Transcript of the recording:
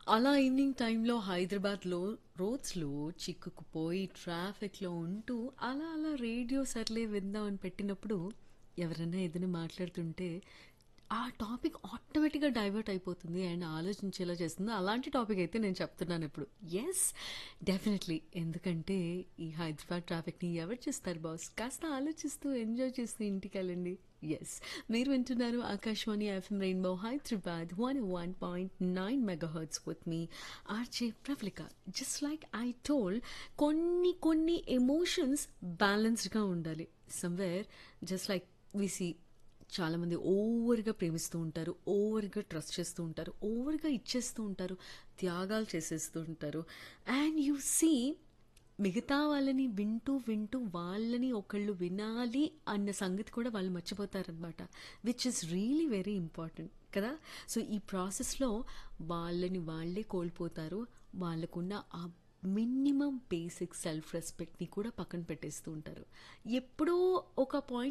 అలా ఈవినింగ్ టైంలో హైదరాబాద్‌లో రోడ్స్‌లో చిక్కుకుపోయి ట్రాఫిక్‌లో ఉంటూ అలా అలా రేడియో సర్లే విందాం అని పెట్టినప్పుడు ఎవరైనా ఏదైనా మాట్లాడుతుంటే ఆ టాపిక్ ఆటోమేటిక్‌గా డైవర్ట్ అయిపోతుంది అండ్ ఆలోచించేలా చేస్తుంది. అలాంటి టాపిక్ అయితే నేను చెప్తున్నాను ఇప్పుడు. Yes definitely. ఎందుకంటే ఈ హైదరాబాద్ ట్రాఫిక్‌ని ఎవరు చూస్తారు బాస్? కాస్త ఆలోచిస్తూ ఎంజాయ్ చేస్తూ ఇంటికెళ్ళండి. యెస్ మీరు వింటున్నారు Akashvani FM rainbow Hyderabad 101.9 megahertz with మీ RJ Pravallika. Just like I told కొన్ని కొన్ని ఎమోషన్స్ బ్యాలెన్స్డ్‌గా ఉండాలి. Somewhere just like we see చాలామంది ఓవర్‌గా ప్రేమిస్తూ ఉంటారు. ఓవర్‌గా ట్రస్ట్ చేస్తూ ఉంటారు. ఓవర్‌గా ఇచ్చేస్తూ ఉంటారు. త్యాగాలు చేసేస్తూ ఉంటారు. అండ్ యూ సీ మిగతా వాళ్ళని వింటూ వింటూ వాళ్ళని ఒకళ్ళు వినాలి అన్న సంగతి కూడా వాళ్ళు మర్చిపోతారనమాట. Which is really very important కదా! సో ఈ ప్రాసెస్‌లో వాళ్ళని వాళ్ళే కోల్పోతారు. వాళ్ళకున్న ఆ మినిమమ్ బేసిక్ సెల్ఫ్ రెస్పెక్ట్‌ని కూడా పక్కన పెట్టేస్తూ ఉంటారు. ఎప్పుడో ఒక పాయింట్